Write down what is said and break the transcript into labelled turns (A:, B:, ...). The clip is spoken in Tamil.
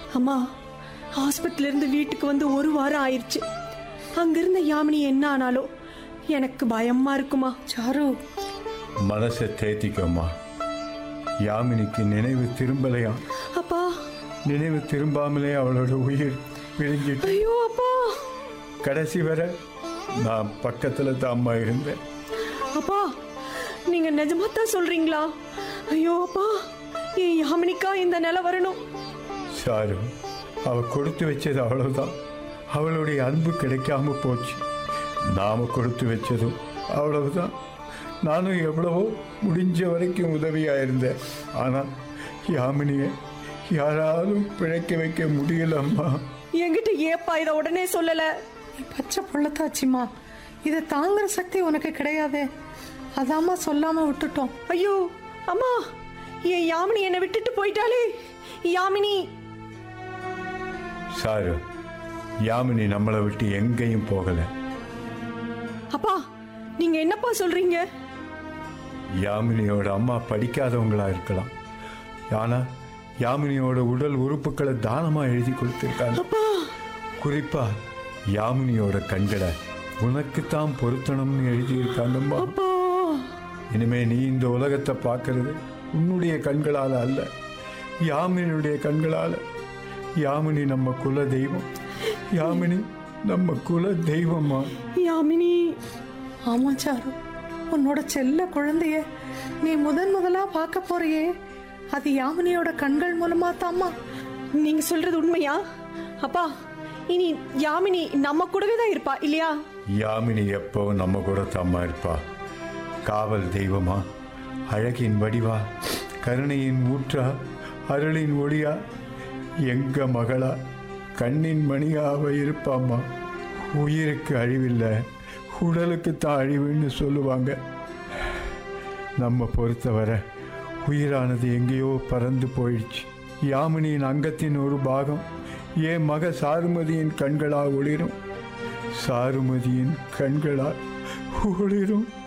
A: அம்மா ஹாஸ்பிட்டல்ல இருந்து வீட்டுக்கு வந்து ஒரு வாரம் ஆயிருச்சு அங்கிருந்த யாமினி என்ன ஆனாலோ எனக்கு பயமா இருக்குமா
B: சாரு
C: மனசை தேத்திக்கம்மா யாமினிக்கு நினைவு திரும்பலையா
A: அப்பா
C: நினைவு திரும்பாமலே அவளோட உயிர் பிரிஞ்சிட்டு
A: ஐயோ அப்பா
C: கடைசி வரை நான் பக்கத்துல தான் அம்மா இருந்தேன்
A: அப்பா நீங்க நிஜமா தான் சொல்றீங்களா ஐயோ அப்பா என் யாமினிக்கா இந்த நிலை வரணும்
C: சாரு அவ கொடுத்து வச்சது அவ்வளவுதான் அவளுடைய அன்பு கிடைக்காம போச்சு நாம கொடுத்து வச்சதும் அவ்வளவுதான் நானும் எவ்வளவோ முடிஞ்ச வரைக்கும் உதவியா இருந்தேன் ஆனா யாமினியை யாராலும் பிழைக்க வைக்க முடியலம்மா
A: என்கிட்ட ஏப்பா இதை உடனே சொல்லல
B: நீ பச்சை புள்ளத்தாச்சிம்மா இதை தாங்குற சக்தி உனக்கு கிடையாதே அதாம்மா சொல்லாம விட்டுட்டோம்
A: ஐயோ அம்மா என் யாமினி என்னை விட்டுட்டு போயிட்டாளே யாமினி
C: சாரு யாமினி நம்மளை விட்டு எங்கேயும் போகல
A: அப்பா நீங்க என்னப்பா சொல்றீங்க
C: யாமினியோட அம்மா படிக்காதவங்களா இருக்கலாம் ஆனா யாமினியோட உடல் உறுப்புகளை தானமா எழுதி கொடுத்திருக்காங்க
A: அப்பா
C: குறிப்பா யாமினியோட கண்களை உனக்குத்தான் பொருத்தணும்னு எழுதியிருக்காங்கம்மா
A: அப்பா
C: இனிமே நீ இந்த உலகத்தை பார்க்கறது உன்னுடைய கண்களால அல்ல யாமினியுடைய கண்களால யாமினி நம்ம குல தெய்வம் யாமினி நம்ம குல தெய்வம்மா
A: யாமினி
B: ஆமா சாரு உன்னோட செல்ல குழந்தைய நீ முதன் முதலா பார்க்க போறியே அது யாமினியோட கண்கள் மூலமா தாம்மா
A: நீங்க சொல்றது உண்மையா அப்பா இனி யாமினி நம்ம கூடவே தான் இருப்பா இல்லையா
C: யாமினி எப்பவும் நம்ம கூட தாம்மா இருப்பா காவல் தெய்வமா அழகின் வடிவா கருணையின் ஊற்றா அருளின் ஒளியா எங்க மகளா கண்ணின் மணியா அவ இருப்பாம்மா உயிருக்கு அழிவில்லை உடலுக்கு தான் அழிவுன்னு சொல்லுவாங்க நம்ம பொறுத்தவரை உயிரானது எங்கேயோ பறந்து போயிடுச்சு யாமினியின் அங்கத்தின் ஒரு பாகம் என் மக சாருமதியின் கண்களா ஒளிரும் சாருமதியின் கண்களா ஒளிரும்